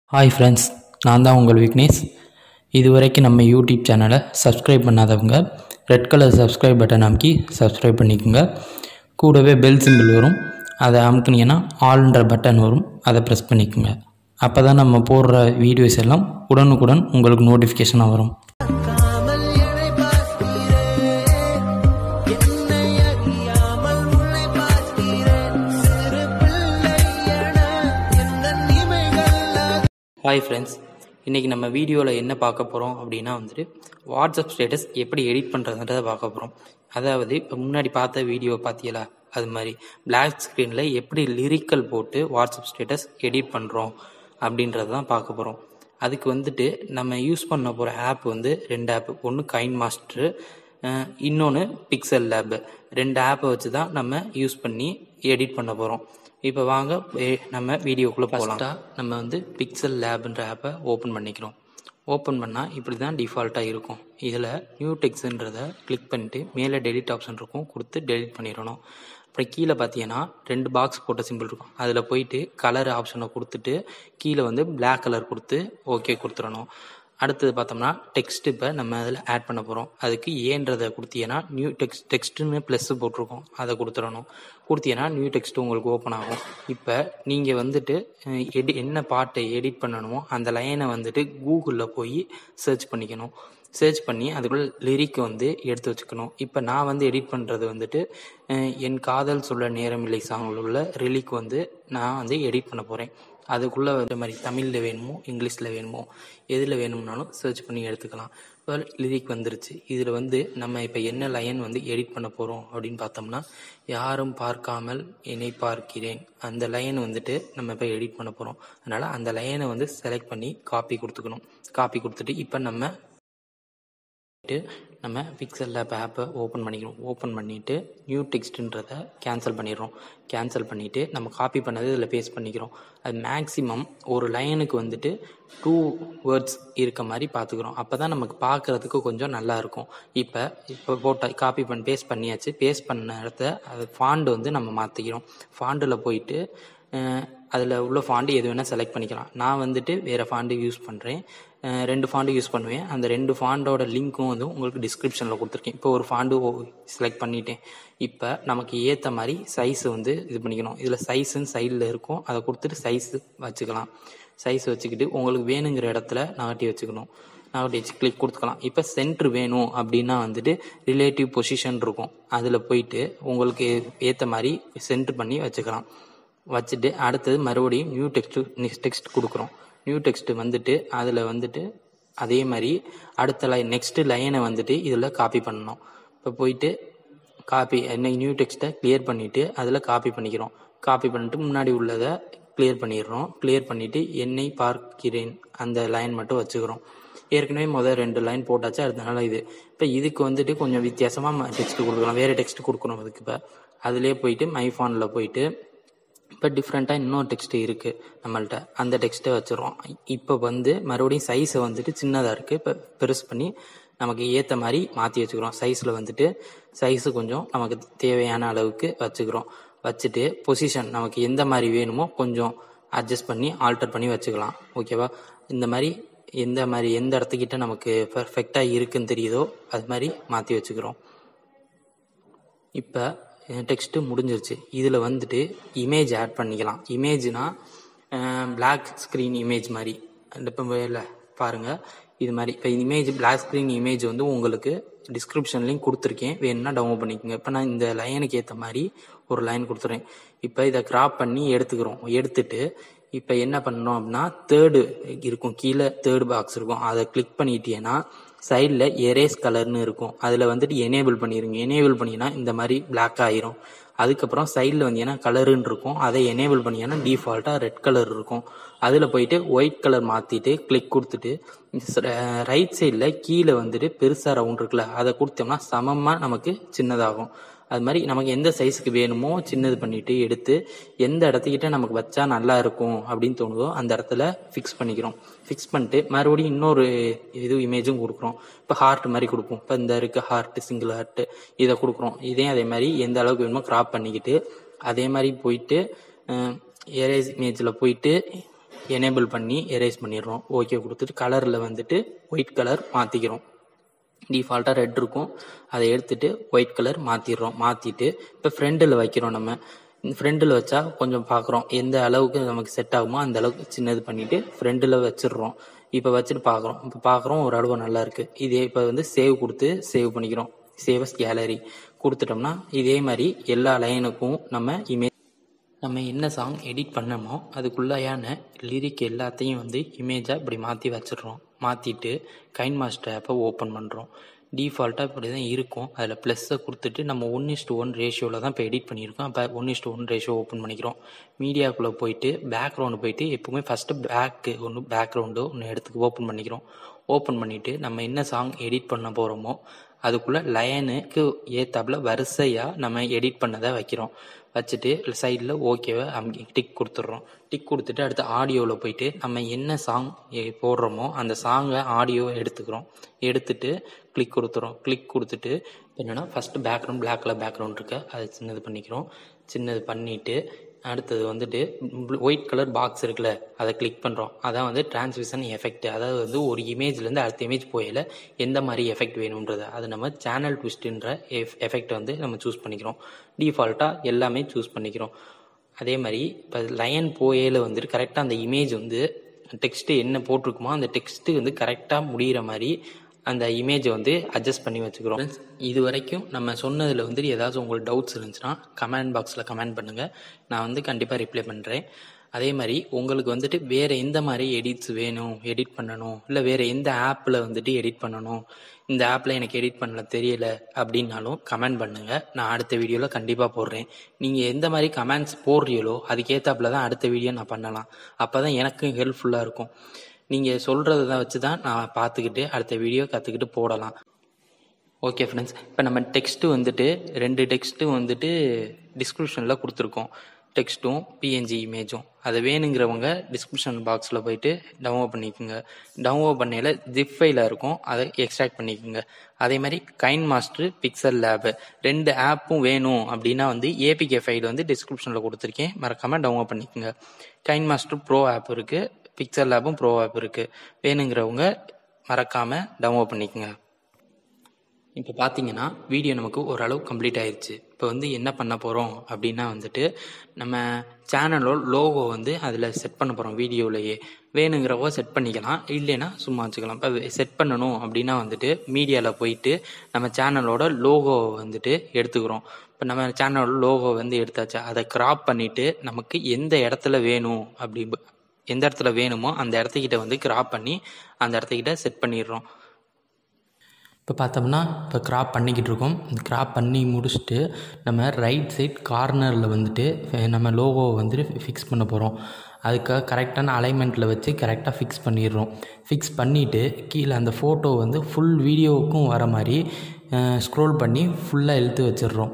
hi friends நான் தான் உங்கள் விக்னேஷ் இதுவரைக்கும் நம்ம யூடியூப் சேனலை சப்ஸ்கிரைப் பண்ணாதவங்க ரெட் கலர் சப்ஸ்கிரைப் பட்டன் அமுக்கி சப்ஸ்கிரைப் பண்ணிக்கோங்க கூடவே பெல் சிம்பிள் வரும் அதை அமுக்குனீங்கன்னா ஆல்ன்ற பட்டன் வரும் அதை ப்ரெஸ் பண்ணிக்கோங்க அப்போ தான் நம்ம போடுற வீடியோஸ் எல்லாம் உடனுக்குடன் உங்களுக்கு நோட்டிஃபிகேஷனாக வரும் காமல் என்னை பார்க்கிறேன் என்னை அறியாமல் உன்னை பார்க்கிறேன் சிறு பிள்ளை என எந்த நிமைகள் ஹாய் ஃப்ரெண்ட்ஸ் இன்றைக்கி நம்ம வீடியோவில் என்ன பார்க்க போகிறோம் அப்படின்னா வந்துட்டு வாட்ஸ்அப் ஸ்டேட்டஸ் எப்படி எடிட் பண்ணுறதுன்றதை பார்க்க போகிறோம் அதாவது இப்போ முன்னாடி பார்த்த வீடியோ பார்த்தீங்களா அது மாதிரி பிளாக் ஸ்க்ரீனில் எப்படி லிரிக்கல் போட்டு வாட்ஸ்அப் ஸ்டேட்டஸ் எடிட் பண்ணுறோம் அப்படின்றது தான் பார்க்க போகிறோம் அதுக்கு வந்துட்டு நம்ம யூஸ் பண்ண போகிற ஆப் வந்து ரெண்டு ஆப் ஒன்று கைன் மாஸ்டரு இன்னொன்று பிக்சல் லேபு ரெண்டு ஆப்பை வச்சு தான் நம்ம யூஸ் பண்ணி எடிட் பண்ண போகிறோம் இப்போ வாங்க ஏ- நம்ம வீடியோக்குள்ளே போகலாம் நம்ம வந்து பிக்சல் லேப்ன்ற ஆப்பை ஓப்பன் பண்ணிக்கிறோம் ஓப்பன் பண்ணால் இப்படி தான் டிஃபால்ட்டாக இருக்கும் இதில் நியூ டெக்ஸ்ன்றதை கிளிக் பண்ணிட்டு மேலே டெலிட் ஆப்ஷன் இருக்கும் கொடுத்து டெலிட் பண்ணிடணும் அப்புறம் கீழே பார்த்தீங்கன்னா ரெண்டு பாக்ஸ் போட்ட சிம்பிள் இருக்கும் அதில் போயிட்டு கலர் ஆப்ஷனை கொடுத்துட்டு கீழே வந்து Black கலர் கொடுத்து ஓகே கொடுத்துடணும் அடுத்தது பார்த்தோம்னா டெக்ஸ்ட் இப்போ நம்ம அதில் ஆட் பண்ண போகிறோம் அதுக்கு ஏன்றதை கொடுத்தீங்கன்னா நியூ டெக்ஸ்ட் டெக்ஸ்ட்டுன்னு ப்ளஸ் போட்டிருக்கோம் அதை கொடுத்துடணும் கொடுத்தீங்கன்னா நியூ டெக்ஸ்ட் உங்களுக்கு ஓப்பன் ஆகும் இப்போ நீங்கள் வந்துட்டு அஹ், எடி என்ன பாட்டை எடிட் பண்ணணுமோ அந்த லைனை வந்துட்டு கூகுளில் போய் சர்ச் பண்ணிக்கணும் சர்ச் பண்ணி அதுக்குள்ள லிரிக் வந்து எடுத்து வச்சுக்கணும் இப்போ நான் வந்து எடிட் பண்ணுறது வந்துட்டு அஹ், என் காதல் சொல்ல நேரமில்லை சாங்கில் உள்ள ரிலிக் வந்து நான் வந்து எடிட் பண்ண போகிறேன் அதுக்குள்ளே இந்த மாதிரி தமிழில் வேணுமோ இங்கிலீஷில் வேணுமோ எதில் வேணும்னாலும் சர்ச் பண்ணி எடுத்துக்கலாம் இப்போ லிரிக் வந்துருச்சு இதில் வந்து நம்ம இப்போ என்ன லைன் வந்து எடிட் பண்ண போகிறோம் அப்படின்னு பார்த்தோம்னா யாரும் பார்க்காமல் என்னை பார்க்கிறேன் அந்த லைன் வந்துட்டு நம்ம இப்போ எடிட் பண்ண போகிறோம் அதனால் அந்த லைனை வந்து செலக்ட் பண்ணி காப்பி கொடுத்துக்கணும் காப்பி கொடுத்துட்டு இப்போ நம்ம பண்ணிட்டு நம்ம பிக்சல் லேப் ஆப்பை ஓப்பன் பண்ணிக்கணும் ஓப்பன் பண்ணிவிட்டு நியூ டெக்ஸ்ட்டுன்றதை கேன்சல் பண்ணிடுறோம் கேன்சல் பண்ணிவிட்டு நம்ம காப்பி பண்ணது இதில் பேஸ்ட் பண்ணிக்கிறோம் அது மேக்ஸிமம் ஒரு லைனுக்கு வந்துட்டு டூ வேர்ட்ஸ் இருக்க மாதிரி பார்த்துக்கிறோம் அப்போ தான் நமக்கு பார்க்குறதுக்கு கொஞ்சம் நல்லா இருக்கும் இப்போ இப்போ போட்ட காப்பி பண்ணி பேஸ்ட் பண்ணியாச்சு பேஸ்ட் பண்ண இடத்த அது ஃபாண்டு வந்து நம்ம மாற்றிக்கிறோம் ஃபாண்டில் போயிட்டு அதில் உள்ள ஃபாண்டு எது வேணால் செலக்ட் பண்ணிக்கலாம் நான் வந்துட்டு வேறு ஃபாண்டு யூஸ் பண்ணுறேன் ரெண்டு ஃபாண்டு யூஸ் பண்ணுவேன் அந்த ரெண்டு ஃபாண்டோட லிங்க்கும் வந்து உங்களுக்கு டிஸ்கிரிப்ஷனில் கொடுத்துருக்கேன் இப்போ ஒரு ஃபாண்டு செலக்ட் பண்ணிட்டேன் இப்போ நமக்கு ஏற்ற மாதிரி சைஸ் வந்து இது பண்ணிக்கணும் இதில் சைஸுன்னு சைடில் இருக்கும் அதை கொடுத்துட்டு சைஸ் வச்சுக்கலாம் சைஸ் வச்சுக்கிட்டு உங்களுக்கு வேணுங்கிற இடத்துல நகட்டி வச்சுக்கணும் நகட்டி வச்சு கிளிக் கொடுத்துக்கலாம் இப்போ சென்ட்ரு வேணும் அப்படின்னா வந்துட்டு ரிலேட்டிவ் பொசிஷன் இருக்கும் அதில் போயிட்டு உங்களுக்கு ஏற்ற மாதிரி சென்ட்ரு பண்ணி வச்சுக்கலாம் வச்சுட்டு அடுத்தது மறுபடியும் நியூ டெக்ஸ்ட் நெக்ஸ்ட் டெக்ஸ்ட் கொடுக்குறோம் நியூ டெக்ஸ்ட் வந்துட்டு அதில் வந்துட்டு அதே மாதிரி அடுத்த லைன் நெக்ஸ்ட் லைனை வந்துட்டு இதில் காப்பி பண்ணணும் இப்போ போயிட்டு காப்பி என்ன நியூ டெக்ஸ்ட்டை கிளியர் பண்ணிவிட்டு அதில் காப்பி பண்ணிக்கிறோம் காப்பி பண்ணிட்டு முன்னாடி உள்ளதை கிளியர் பண்ணிடுறோம் கிளியர் பண்ணிவிட்டு என்னை பார்க்கிறேன் அந்த லைன் மட்டும் வச்சுக்கிறோம் ஏற்கனவே முதல் ரெண்டு லைன் போட்டாச்சு அதனால இது இப்போ இதுக்கு வந்துட்டு கொஞ்சம் வித்தியாசமாக டெக்ஸ்ட் கொடுக்கலாம் வேறு டெக்ஸ்ட் கொடுக்கணும் அதுக்கு இப்போ அதிலே போயிட்டு மைஃபானில் போயிட்டு இப்போ டிஃப்ரெண்ட்டாக இன்னொரு டெக்ஸ்ட் இருக்குது நம்மள்ட்ட அந்த டெக்ஸ்ட்டை வச்சுருவோம் இப்போ வந்து மறுபடியும் சைஸை வந்துட்டு சின்னதாக இருக்குது இப்போ பெருசு பண்ணி நமக்கு ஏற்ற மாதிரி மாற்றி வச்சுக்கிறோம் சைஸில் வந்துட்டு சைஸு கொஞ்சம் நமக்கு தேவையான அளவுக்கு வச்சுக்கிறோம் வச்சுட்டு பொசிஷன் நமக்கு எந்த மாதிரி வேணுமோ கொஞ்சம் அட்ஜஸ்ட் பண்ணி ஆல்டர் பண்ணி வச்சுக்கலாம் ஓகேவா இந்த மாதிரி எந்த மாதிரி எந்த இடத்துக்கிட்ட நமக்கு பர்ஃபெக்டாக இருக்குன்னு தெரியுதோ அது மாதிரி மாற்றி வச்சுக்கிறோம் இப்போ டெக்ஸ்ட்டு முடிஞ்சிருச்சு இதில் வந்துட்டு இமேஜ் ஆட் பண்ணிக்கலாம் இமேஜ்னா Black ஸ்க்ரீன் இமேஜ் மாதிரி அந்த இப்போ இல்லை பாருங்கள் இது மாதிரி இப்போ இமேஜ் Black ஸ்க்ரீன் இமேஜ் வந்து உங்களுக்கு டிஸ்கிரிப்ஷன்லேயும் கொடுத்துருக்கேன் வேணும்னா டவுன்லோட் பண்ணிக்கோங்க இப்போ நான் இந்த லைனுக்கு ஏற்ற மாதிரி ஒரு லைன் கொடுத்துறேன் இப்போ இதை கிராப் பண்ணி எடுத்துக்கிறோம் எடுத்துட்டு இப்போ என்ன பண்ணணும் அப்படின்னா தேர்டு இருக்கும் கீழே தேர்டு பாக்ஸ் இருக்கும் அதை கிளிக் பண்ணிட்டீங்கன்னா சைடில் எரேஸ் கலர்னு இருக்கும் அதில் வந்துட்டு எனேபிள் பண்ணிடுங்க எனேபிள் பண்ணினா இந்த மாதிரி Black ஆயிரும் அதுக்கப்புறம் சைடில் வந்தீங்கன்னா கலருன்னு இருக்கும் அதை எனேபிள் பண்ணீங்கன்னா டிஃபால்ட்டாக ரெட் கலர் இருக்கும் அதில் போயிட்டு ஒயிட் கலர் மாற்றிட்டு கிளிக் கொடுத்துட்டு ரைட் சைடில் கீழே வந்துட்டு பெருசாக ரவுண்ட் இருக்குல்ல அதை கொடுத்தோம்னா சமமாக நமக்கு சின்னதாகும் அது மாதிரி நமக்கு எந்த சைஸுக்கு வேணுமோ சின்னது பண்ணிட்டு எடுத்து எந்த இடத்துக்கிட்ட நமக்கு வச்சா நல்லா இருக்கும் அப்படின்னு தோணுதோ அந்த இடத்துல ஃபிக்ஸ் பண்ணிக்கிறோம் ஃபிக்ஸ் பண்ணிட்டு மறுபடியும் இன்னொரு இது இமேஜும் கொடுக்குறோம் இப்போ ஹார்ட் மாதிரி கொடுப்போம் இப்போ இந்த இருக்க ஹார்ட் சிங்கிள் ஹார்ட் இதை கொடுக்குறோம் இதே அதே மாதிரி எந்த அளவுக்கு வேணுமோ கிராப் பண்ணிக்கிட்டு அதே மாதிரி போயிட்டு எரேஸ் இமேஜில் போயிட்டு எனேபிள் பண்ணி எரேஸ் பண்ணிடுறோம் ஓகே கொடுத்துட்டு கலரில் வந்துட்டு ஒயிட் கலர் மாற்றிக்கிறோம் டிஃபால்ட்டாக ரெட் இருக்கும் அதை எடுத்துட்டு ஒயிட் கலர் மாற்றிடுறோம் மாற்றிட்டு இப்போ ஃப்ரெண்டில் வைக்கிறோம் நம்ம ஃப்ரெண்டில் வச்சா கொஞ்சம் பார்க்குறோம் எந்த அளவுக்கு நமக்கு செட் ஆகுமோ அந்த அளவுக்கு சின்னது பண்ணிவிட்டு ஃப்ரெண்டில் வச்சிடுறோம் இப்போ வச்சுட்டு பார்க்குறோம் இப்போ பார்க்குறோம் ஒரு அளவு நல்லா இருக்குது இதே இப்போ வந்து சேவ் கொடுத்து சேவ் பண்ணிக்கிறோம் சேவஸ் கேலரி கொடுத்துட்டோம்னா இதே மாதிரி எல்லா லைனுக்கும் நம்ம இமேஜ் நம்ம என்ன சாங் எடிட் பண்ணமோ அதுக்குள்ளையான லிரிக் எல்லாத்தையும் வந்து இமேஜாக இப்படி மாற்றி வச்சிடுறோம் மாற்றிட்டு கைன் மாஸ்டர் ஆப்பை ஓப்பன் பண்ணுறோம் டிஃபால்ட்டாக இப்படி தான் இருக்கும் அதில் ப்ளஸ்ஸை கொடுத்துட்டு நம்ம ஒன் இஸ்டு ஒன் ரேஷியோவில் தான் இப்போ எடிட் பண்ணியிருக்கோம் அப்போ one is to one ratio open பண்ணிக்கிறோம் மீடியாக்குள்ளே போயிட்டு பேக்ரவுண்டு போயிட்டு எப்போவுமே ஃபஸ்ட்டு பேக்கு ஒன்று பேக்ரவுண்டு ஒன்று எடுத்து ஓப்பன் பண்ணிக்கிறோம் ஓப்பன் பண்ணிவிட்டு நம்ம என்ன சாங் எடிட் பண்ண போகிறோமோ அதுக்குள்ளே லயனுக்கு ஏத்தாப்புல வரிசையாக நம்ம எடிட் பண்ணதை வைக்கிறோம் வச்சுட்டு சைடில் ஓகேவை அமுக்கி டிக் கொடுத்துட்றோம் டிக் கொடுத்துட்டு அடுத்து ஆடியோவில் போயிட்டு நம்ம என்ன சாங் போடுறோமோ அந்த சாங்கை ஆடியோவை எடுத்துக்கிறோம் எடுத்துட்டு கிளிக் கொடுத்துறோம் கிளிக் கொடுத்துட்டு என்னென்னா first background black colour background இருக்கு அதை சின்னது பண்ணிக்கிறோம் சின்னது பண்ணிவிட்டு அடுத்தது வந்துட்டு ஒயிட் கலர் பாக்ஸ் இருக்குல்ல அதை கிளிக் பண்ணுறோம் அதான் வந்து டிரான்ஸ்மிஷன் எஃபெக்ட் அதாவது வந்து ஒரு இமேஜ்லேருந்து அடுத்த இமேஜ் போயில எந்த மாதிரி எஃபெக்ட் வேணுன்றது அது நம்ம சேனல் ட்விஸ்ட்ன்ற எஃப் எஃபெக்ட் வந்து நம்ம சூஸ் பண்ணிக்கிறோம் டிஃபால்ட்டாக எல்லாமே சூஸ் பண்ணிக்கிறோம் அதே மாதிரி இப்போ லைன் போயேல வந்துட்டு கரெக்டாக அந்த இமேஜ் வந்து டெக்ஸ்ட்டு என்ன போட்டிருக்குமோ அந்த டெக்ஸ்ட்டு வந்து கரெக்டாக முடிகிற மாதிரி அந்த இமேஜை வந்து அட்ஜஸ்ட் பண்ணி வச்சுக்கிறோம் இது வரைக்கும் நம்ம சொன்னதில் வந்துட்டு ஏதாச்சும் உங்களுக்கு டவுட்ஸ் இருந்துச்சுன்னா கமெண்ட் பாக்ஸில் கமெண்ட் பண்ணுங்கள் நான் வந்து கண்டிப்பாக ரிப்ளை பண்ணுறேன் அதே மாதிரி உங்களுக்கு வந்துட்டு வேறு எந்த மாதிரி எடிட்ஸ் வேணும் எடிட் பண்ணணும் இல்லை வேறு எந்த ஆப்பில் வந்துட்டு எடிட் பண்ணணும் இந்த ஆப்பில் எனக்கு எடிட் பண்ணல தெரியல அப்படின்னாலும் கமெண்ட் பண்ணுங்கள் நான் அடுத்த வீடியோவில் கண்டிப்பாக போடுறேன் நீங்கள் எந்த மாதிரி கமெண்ட்ஸ் போடுறீங்களோ அதுக்கேற்றாப்புல தான் அடுத்த வீடியோ நான் பண்ணலாம் அப்போ தான் எனக்கு ஹெல்ப்ஃபுல்லாக இருக்கும் நீங்கள் சொல்கிறத வச்சு தான் நான் பார்த்துக்கிட்டு அடுத்த வீடியோ கற்றுக்கிட்டு போடலாம் ஓகே ஃப்ரெண்ட்ஸ் இப்போ நம்ம டெக்ஸ்ட்டு வந்துட்டு ரெண்டு டெக்ஸ்ட்டும் வந்துட்டு டிஸ்கிரிப்ஷனில் கொடுத்துருக்கோம் டெக்ஸ்ட்டும் பிஎன்ஜி இமேஜும் அது வேணுங்கிறவங்க டிஸ்கிரிப்ஷன் பாக்ஸில் போயிட்டு டவுன்லோட் பண்ணிக்கோங்க டவுன்லோட் பண்ணையில் ஜிப் ஃபைலாக இருக்கும் அதை எக்ஸ்ட்ராக்ட் பண்ணிக்கோங்க அதே மாதிரி கைன் மாஸ்டர் பிக்சல் லேபு ரெண்டு ஆப்பும் வேணும் அப்படின்னா வந்து ஏபிகே ஃபைல் வந்து டிஸ்கிரிப்ஷனில் கொடுத்துருக்கேன் மறக்காமல் டவுன்லோட் பண்ணிக்கோங்க கைன் மாஸ்டர் ப்ரோ ஆப் இருக்குது பிக்சர் லேபும் ப்ரோ ஆப் இருக்குது வேணுங்கிறவங்க மறக்காமல் டவுன்லோட் பண்ணிக்கோங்க இப்போ பார்த்தீங்கன்னா வீடியோ நமக்கு ஓரளவு கம்ப்ளீட் ஆயிடுச்சு இப்போ வந்து என்ன பண்ண போகிறோம் அப்படின்னா வந்துட்டு நம்ம சேனலோட லோகோ வந்து அதில் செட் பண்ண போகிறோம் வீடியோவிலேயே வேணுங்கிறவோ செட் பண்ணிக்கலாம் இல்லைன்னா சும்மா வச்சுக்கலாம் இப்போ செட் பண்ணணும் அப்படின்னா வந்துட்டு மீடியாவில் போயிட்டு நம்ம சேனலோட லோகோவை வந்துட்டு எடுத்துக்கிறோம் இப்போ நம்ம சேனலோட லோகோ வந்து எடுத்தாச்சு அதை கிராப் பண்ணிவிட்டு நமக்கு எந்த இடத்துல வேணும் அப்படி எந்த இடத்துல வேணுமோ அந்த இடத்துக்கிட்ட வந்து கிராப் பண்ணி அந்த இடத்துக்கிட்ட செட் பண்ணிடுறோம் இப்போ பார்த்தோம்னா இப்போ கிராப் பண்ணிக்கிட்டு இருக்கோம் கிராப் பண்ணி முடிச்சுட்டு நம்ம ரைட் சைட் கார்னரில் வந்துட்டு நம்ம லோகோவை வந்துட்டு ஃபிக்ஸ் பண்ண போகிறோம் அதுக்காக கரெக்டான அலைன்மெண்ட்டில் வச்சு கரெக்டாக ஃபிக்ஸ் பண்ணிடுறோம் ஃபிக்ஸ் பண்ணிவிட்டு கீழே அந்த ஃபோட்டோ வந்து ஃபுல் வீடியோவுக்கும் வர மாதிரி ஸ்க்ரோல் பண்ணி ஃபுல்லாக இழுத்து வச்சிடுறோம்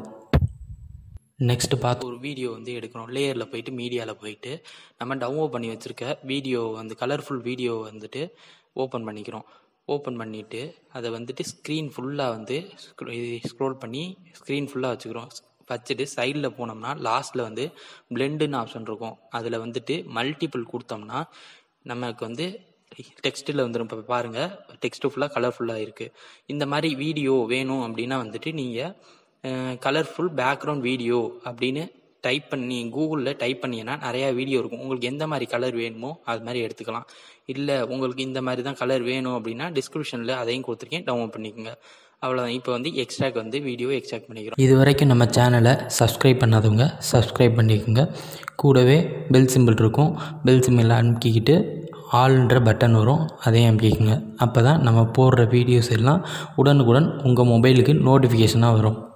நெக்ஸ்ட்டு பார்த்து ஒரு வீடியோ வந்து எடுக்கிறோம் லேயரில் போயிட்டு மீடியாவில் போயிட்டு நம்ம டவுன்லோட் பண்ணி வச்சுருக்க வீடியோ வந்து கலர்ஃபுல் வீடியோ வந்துட்டு ஓப்பன் பண்ணிக்கிறோம் ஓப்பன் பண்ணிவிட்டு அதை வந்துட்டு ஸ்க்ரீன் ஃபுல்லாக வந்து ஸ்க்ரோல் பண்ணி ஸ்க்ரீன் ஃபுல்லாக வச்சுக்கிறோம் வச்சுட்டு சைடில் போனோம்னா லாஸ்ட்டில் வந்து பிளெண்டுன்னு ஆப்ஷன் இருக்கும் அதில் வந்துட்டு மல்டிபிள் கொடுத்தோம்னா நமக்கு வந்து டெக்ஸ்ட்டில் வந்துடும் இப்போ பாருங்கள் டெக்ஸ்ட்டு ஃபுல்லாக கலர்ஃபுல்லாக இருக்குது இந்த மாதிரி வீடியோ வேணும் அப்படின்னா வந்துட்டு நீங்கள் கலர்ஃபுல் பேக்ரவுண்ட் வீடியோ அப்படின்னு டைப் பண்ணி கூகுளில் டைப் பண்ணிங்கன்னா நிறையா வீடியோ இருக்கும் உங்களுக்கு எந்த மாதிரி கலர் வேணுமோ அது மாதிரி எடுத்துக்கலாம் இல்லை உங்களுக்கு இந்த மாதிரி தான் கலர் வேணும் அப்படின்னா டிஸ்கிரிப்ஷனில் அதையும் கொடுத்துருக்கேன் டவுன்லோட் பண்ணிக்கோங்க அவ்வளோதான் இப்போ வந்து எக்ஸ்ட்ராக் வந்து வீடியோ எக்ஸ்ட்ராக்ட் பண்ணிக்கிறோம் இது வரைக்கும் நம்ம சேனலை சப்ஸ்கிரைப் பண்ணாதவங்க சப்ஸ்கிரைப் பண்ணிக்கோங்க கூடவே பெல் சிம்பிள் இருக்கும் பெல் சிம்பிள் அமுக்கிக்கிட்டு ஆல்ன்ற பட்டன் வரும் அதையும் அமுக்கிக்கோங்க அப்போ தான் நம்ம போடுற வீடியோஸ் எல்லாம் உடனுக்குடன் உங்கள் மொபைலுக்கு நோட்டிஃபிகேஷனாக வரும்